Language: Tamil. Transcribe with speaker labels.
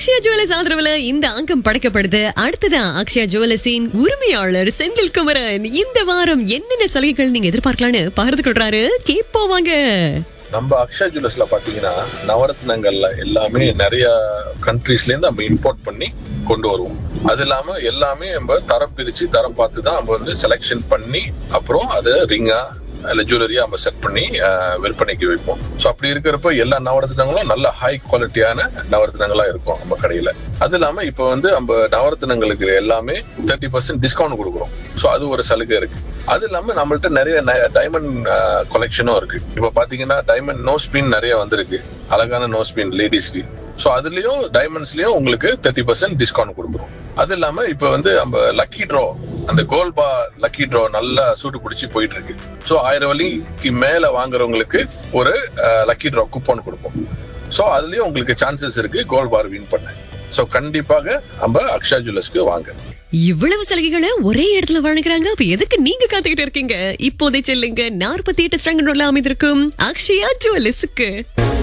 Speaker 1: அக்ஷயா ஜுவல்லர்ஸ் ஆதரவுல இந்த அங்கம் படைக்கப்படுது அடுத்ததான் அக்ஷயா ஜுவல்லர்ஸின் உரிமையாளர் செந்தில் குமரன் இந்த வாரம் என்னென்ன சலுகைகள் நீங்க எதிர்பார்க்கலாம்னு பகிர்ந்து கொள்றாரு கேட்போவாங்க
Speaker 2: நம்ம அக்ஷயா ஜுவல்லர்ஸ்ல பாத்தீங்கன்னா நவரத்னங்கள்ல எல்லாமே நிறைய கண்ட்ரீஸ்ல இருந்து நம்ம இம்போர்ட் பண்ணி கொண்டு வருவோம் அது இல்லாம எல்லாமே நம்ம தரம் பிரிச்சு தரம் பார்த்து தான் நம்ம வந்து செலெக்ஷன் பண்ணி அப்புறம் அதை ரிங்கா இல்ல ஜுவல்லரியா நம்ம செட் பண்ணி அஹ், விற்பனைக்கு வைப்போம் சோ அப்படி இருக்கிறப்ப எல்லா நவரத்னங்களும் நல்ல ஹை குவாலிட்டியான நவரத்னங்களா இருக்கும் நம்ம கடையில அது இல்லாம இப்ப வந்து நம்ம நவரத்னங்களுக்கு எல்லாமே தேர்ட்டி பர்சன்ட் டிஸ்கவுண்ட் கொடுக்குறோம் சோ அது ஒரு சலுகை இருக்கு அது இல்லாம நம்மள்ட்ட நிறைய டைமண்ட் கலெக்ஷனும் இருக்கு இப்ப பாத்தீங்கன்னா டைமண்ட் நோ ஸ்பின் நிறைய வந்திருக்கு அழகான நோ ஸ்பின் லேடிஸ்க்கு சோ அதுலயும் டைமண்ட்ஸ்லயும் உங்களுக்கு தேர்ட்டி பர்சன்ட் டிஸ்கவுண்ட் கொடுக்குறோம் அது இல்லாம இப்ப வந்து நம்ம லக்கி ட்ரா அந்த கோல்ட் பா லக்கி ட்ரா நல்லா சூடு பிடிச்சி போயிட்டு இருக்கு சோ ஆயிரம் வலிக்கு மேல வாங்குறவங்களுக்கு ஒரு லக்கி ட்ரா கூப்பன் கொடுப்போம் சோ அதுலயும் உங்களுக்கு சான்சஸ் இருக்கு கோல்ட் பார் வின் பண்ண சோ கண்டிப்பாக நம்ம அக்ஷயா ஜுவல்லர்ஸ்க்கு வாங்க
Speaker 1: இவ்வளவு சலுகைகளை ஒரே இடத்துல வழங்குறாங்க அப்ப எதுக்கு நீங்க காத்துக்கிட்டு இருக்கீங்க இப்போதை செல்லுங்க நாற்பத்தி எட்டு ஸ்ட்ரங்கன் அமைந்திருக்கும் அக்ஷயா ஜுவல்லர்ஸுக்கு